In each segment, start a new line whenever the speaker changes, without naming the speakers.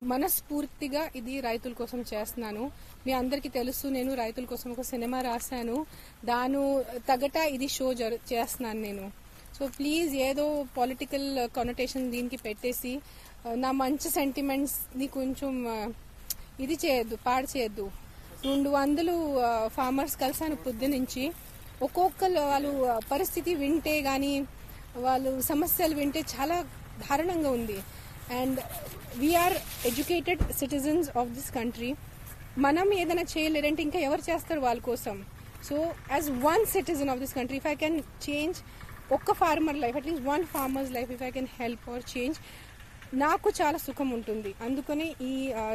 మనస్ఫూర్తిగా ఇది రైతుల కోసం చేస్తున్నాను మీ అందరికీ తెలుసు నేను రైతుల కోసం ఒక సినిమా రాశాను దాని తగట ఇది షో జరు చేస్తున్నాను నేను సో ప్లీజ్ ఏదో పొలిటికల్ కొనటేషన్ దీనికి పెట్టేసి ఆ, నా మంచి సెంటిమెంట్స్ ని కొంచెం ఆ, ఇది చేయొద్దు పాడు చేయొద్దు రెండు వందలు ఫార్మర్స్ కలిసాను పొద్దు నుంచి ఒక్కొక్కరు వాళ్ళు ఆ, పరిస్థితి వింటే గాని వాళ్ళు సమస్యలు వింటే చాలా దారుణంగా ఉంది and we are educated citizens of this country మనం ఏదైనా చేయలేరంటే ఇంకా ఎవరు చేస్తారు వాళ్ళ కోసం so as one citizen of this country if I can change ఒక్క farmer life at least one farmers life if I can help or change నాకు చాలా సుఖం ఉంటుంది అందుకని ఈ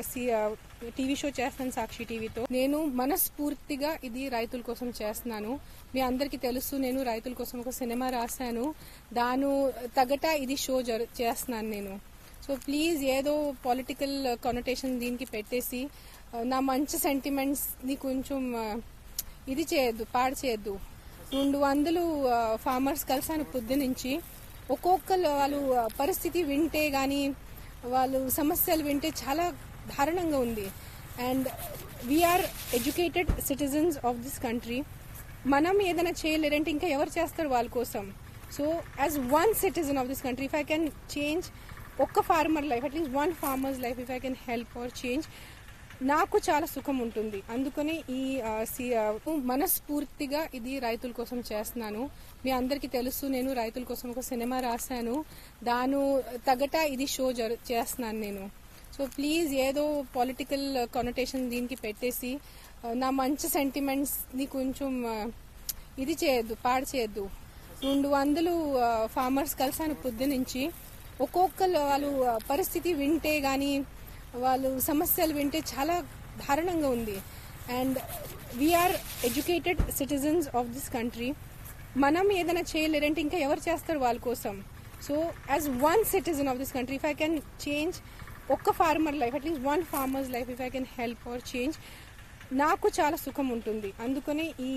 టీవీ షో చేస్తాను సాక్షి టీవీతో నేను మనస్ఫూర్తిగా ఇది రైతుల కోసం చేస్తున్నాను మీ అందరికీ తెలుసు నేను రైతుల కోసం ఒక సినిమా రాశాను దాని తగట ఇది షో జరు చేస్తున్నాను నేను సో ప్లీజ్ ఏదో పొలిటికల్ కొనటేషన్ దీనికి పెట్టేసి ఆ, నా మంచి సెంటిమెంట్స్ ని కొంచెం ఆ, ఇది చేయొద్దు పాడు చేయొద్దు రెండు వందలు ఫార్మర్స్ కలిసాను పొద్దు నుంచి ఒక్కొక్కరు వాళ్ళు ఆ, పరిస్థితి వింటే గాని వాళ్ళు సమస్యలు వింటే చాలా దారుణంగా ఉంది and we are educated citizens of this country మనం ఏదైనా చేయలేరంటే ఇంకా ఎవరు చేస్తారు వాళ్ళ కోసం so as one citizen of this country if I can change ఒక్క farmer life at least one farmers life if I can help or change నాకు చాలా సుఖం ఉంటుంది అందుకని ఈ ఆ, సి- ఆ, మనస్ఫూర్తిగా ఇది రైతుల కోసం చేస్తున్నాను మీ అందరికీ తెలుసు నేను రైతుల కోసం ఒక సినిమా రాశాను దాని తగట ఇది షో జరు చేస్తున్నాను నేను సో ప్లీజ్ ఏదో పొలిటికల్ కొనటేషన్ దీనికి పెట్టేసి ఆ, నా మంచి సెంటిమెంట్స్ ని కొంచెం ఆ, ఇది చేయొద్దు పాడు చేయొద్దు రెండు వందలు ఫార్మర్స్ కలిసాను పొద్దు నుంచి ఒక్కొక్కరు వాళ్ళు ఆ, పరిస్థితి వింటే గాని వాళ్ళు సమస్యలు వింటే చాలా దారుణంగా ఉంది and we are educated citizens of this country మనం ఏదైనా చేయలేరంటే ఇంకా ఎవరు చేస్తారు వాళ్ళ కోసం so as one citizen of this country if I can change ఒక్క farmer life at least one farmers life if I can help or change నాకు చాలా సుఖం ఉంటుంది అందుకని ఈ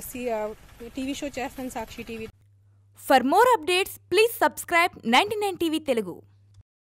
టీవీ షో చేస్తాను Sakshi TV
For more updates, please subscribe 99 TV Telugu.